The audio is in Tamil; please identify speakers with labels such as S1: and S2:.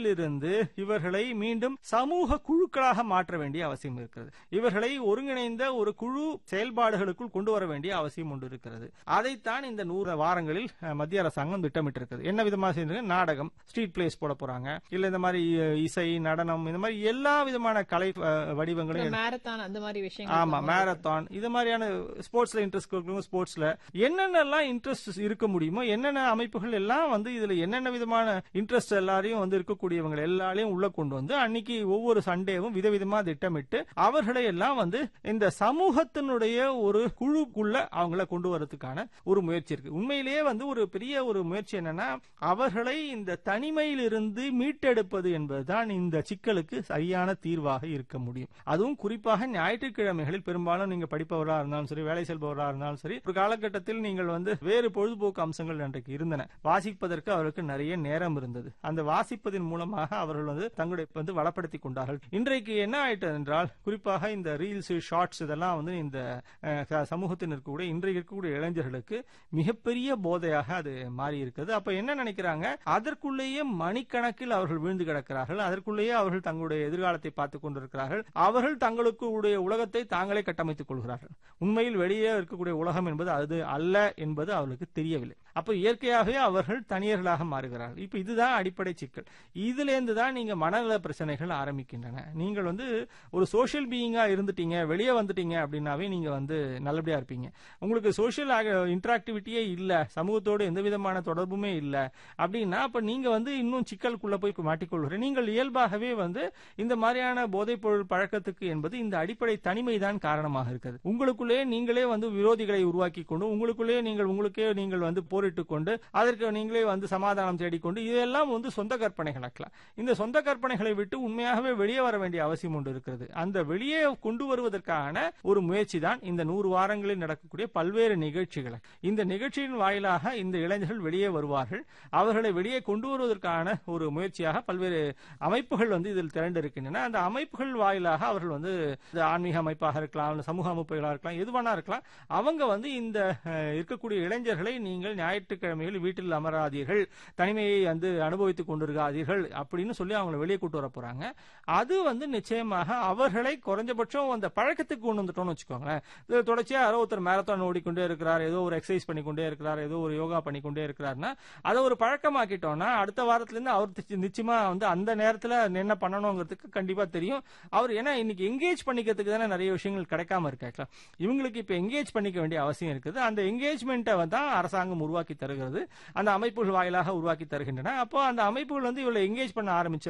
S1: தனிமையிலிருந்து இவர்களை மீண்டும் சமூக குழுக்களாக மாற்ற வேண்டிய அவசியம் இருக்கிறது இவர்களை ஒருங்கிணைந்த ஒரு குழு செயல்பாடுகளுக்குள் கொண்டு வர வேண்டிய அவசியம் ஒன்று இருக்கிறது அதைத்தான் இந்த நூறு வாரங்களில் அஹ், மத்திய அரசாங்கம் திட்டமிட்டிருக்கிறது என்ன விதமாக செய்திருக்கு நாடகம் ஸ்ட்ரீட் பிளேஸ் போட போறாங்க இல்ல இந்த மாதிரி அஹ், இசை நடனம் இந்த மாதிரி எல்லா விதமான கலை அஹ், வடிவங்களையும்
S2: மேரத்தான் அந்த மாதிரி விஷயங்கள்
S1: ஆமா மேரத்தான் இது மாதிரியான ஸ்போர்ட்ஸ்ல இன்ட்ரெஸ்ட் இருக்கிறவங்க ஸ்போர்ட்ஸ்ல என்னென்னலாம் இன்ட்ரெஸ்ட் இருக்க முடியுமோ என்னென்ன அமைப்புகள் எல்லாம் வந்து இதுல என்னென்ன விதமான இன்ட்ரெஸ்ட் எல்லாரையும் வந்து இருக்கக்கூடியவங்க எல்லாரையும் உள்ள கொண்டு வந்து அன்னைக்கு ஒவ்வொரு சண்டேவும் விதவிதமா திட்டமிட்டு அவர்களை எல்லாம் வந்து இந்த சமூகத்தினுடைய ஒரு குழுக்குள்ள அவங்கள கொண்டு வரதுக்கான ஒரு முயற்சி இருக்கு உண்மையிலேயே வந்து ஒரு பெரிய ஒரு முயற்சி என்னன்னா அவர்களை இந்த தனிமையிலிருந்து மீட்டெடுப்பது என்பதுதான் இந்த சிக்கலுக்கு சரியான தீர்வாக இருக்க முடியும் அதுவும் குறிப்பாக ஞாயிற்றுக்கிழமைகளில் பெரும்பாலும் நீங்க படிப்பவராக இருந்தாலும் சரி வேலை செல்பவராக இருந்தாலும் சரி ஒரு காலகட்டத்தில் நீங்கள் வந்து வேறு பொழுதுபோக்கு அம்சங்கள் அன்றைக்கு இருந்தன வாசிப்பதற்கு அவருக்கு நிறைய நேரம் இருந்தது அந்த வாசிப்பதின் மூலமாக அவர்கள் வந்து தங்களுடைய வந்து வளப்படுத்திக் கொண்டார்கள் இன்றைக்கு என்ன ஆயிட்டது என்றால் குறிப்பாக இந்த ரீல்ஸ் ஷார்ட்ஸ் இதெல்லாம் வந்து இந்த அஹ், ச- சமூகத்தில் இருக்கக்கூடிய இன்றைக்கு இருக்கக்கூடிய இளைஞர்களுக்கு மிகப்பெரிய போதையாக அது மாறி இருக்குது அப்ப என்ன நினைக்கிறாங்க அதற்குள்ளேயே மணிக்கணக்கில் அவர்கள் விழுந்து கிடக்கிறார்கள் அதற்குள்ளேயே அவர்கள் தங்களுடைய எதிர்காலத்தை பார்த்துக் கொண்டிருக்கிறார்கள் அவர்கள் தங்களுக்கு உடைய உலகத்தை தாங்களே கட்டமைத்துக் கொள்கிறார்கள் உண்மையில் வெளியே இருக்கக்கூடிய உலகம் என்பது அது அல்ல என்பது அவர்களுக்கு தெரியவில்லை அப்ப இயற்கையாகவே அவர்கள் தனியர்களாக மாறுகிறார்கள் இப்ப இதுதான் அடிப்படை சிக்கல் இதுல இருந்து தான் நீங்க மனநல பிரச்சனைகள் ஆரம்பிக்கின்றன நீங்கள் வந்து ஒரு சோஷியல் பீயிங்கா இருந்துட்டீங்க வெளியே வந்துட்டீங்க அப்படின்னாவே நீங்க வந்து நல்லபடியா இருப்பீங்க உங்களுக்கு சோஷியல் இன்டராக்டிவிட்டியே இல்ல சமூகத்தோடு எந்த விதமான தொடர்புமே இல்ல அப்படின்னா அப்ப நீங்க வந்து இன்னும் சிக்கலுக்குள்ள போய் மாட்டிக்கொள்கிறீங்க நீங்கள் இயல்பாகவே வந்து இந்த மாதிரியான போதைப் பொருள் பழக்கத்துக்கு என்பது இந்த அடிப்படை தனிமை தான் காரணமாக இருக்கிறது உங்களுக்குள்ளே நீங்களே வந்து விரோதிகளை உருவாக்கி கொண்டு உங்களுக்குள்ளே நீங்கள் உங்களுக்கே நீங்கள் வந்து போரிட்டுக் கொண்டு அதற்கு நீங்களே வந்து சமாதானம் தேடிக்கொண்டு இதெல்லாம் வந்து சொந்த கற்பனைகள் ஆக்கலாம் இந்த சொந்த கற்பனைகளை விட்டு உண்மையாகவே வெளியே வர வேண்டிய அவசியம் ஒன்று இருக்கிறது அந்த வெளியே கொண்டு வருவதற்கான ஒரு முயற்சி தான் இந்த நூறு வாரங்களில் நடக்கக்கூடிய பல்வேறு நிகழ்ச்சிகள் இந்த நிகழ்ச்சியின் வாயிலாக இந்த இளைஞர்கள் வெளியே வருவார்கள் அவர்களை வெளியே கொண்டு வருவதற்கான ஒரு முயற்சியாக பல்வேறு அமைப்புகள் வந்து இதில் திரண்டிருக்கின்றன அந்த அமைப்புகள் வாயிலாக அவர்கள் வந்து இது ஆன்மீக அமைப்பாக இருக்கலாம் இல்ல சமூக அமைப்புகளாக இருக்கலாம் எதுவானா இருக்கலாம் அவங்க வந்து இந்த அஹ், இருக்கக்கூடிய இளைஞர்களை நீங்கள் ஞாயிற்றுக்கிழமையில் வீட்டில் அமராதீர்கள் தனிமையை வந்து அனுபவித்துக் கொண்டிருக்காதீர்கள் அப்படின்னு சொல்லி அவங்களை வெளியே கூட்டு வர போறாங்க அது வந்து நிச்சயமாக அவர்களை குறைஞ்சபட்சம் அந்த பழக்கத்துக்கு கொண்டு வந்துட்டோம்னு வச்சுக்கோங்களேன் இது தொடர்ச்சியா யாரோ ஒருத்தர் மேரத்தான் ஓடிக்கொண்டே இருக்கிறார் ஏதோ ஒரு எக்ஸசைஸ் பண்ணிக்கொண்டே இருக்கிறார் ஏதோ ஒரு யோகா பண்ணிக்கொண்டே இருக்கிறார்னா அதை ஒரு பழக்கமாக்கிட்டோம்னா அடுத்த வாரத்துல இருந்து அவர் நிச்ச- நிச்சயமா வந்து அந்த நேரத்துல என்ன பண்ணணுங்கிறதுக்கு கண்டிப்பா தெரியும் அவர் ஏன்னா இன்னைக்கு எங்கேஜ் பண்ணிக்கிறதுக்கு தானே நிறைய விஷயங்கள் கிடைக்காம இருக்காங்களா இவங்களுக்கு இப்ப எங்கேஜ் பண்ணிக்க வேண்டிய அவசியம் இருக்குது அந்த எங்கேஜ்மெண்ட்டை தான் அரசாங்கம் உருவாக்கி தருகிறது அந்த அமைப்புகள் வாயிலாக உருவாக்கி தருகின்றன அப்போ அந்த அமைப்புகள் வந்து இவளை எங்கேஜ் பண்ண ஆரம்பிச்சு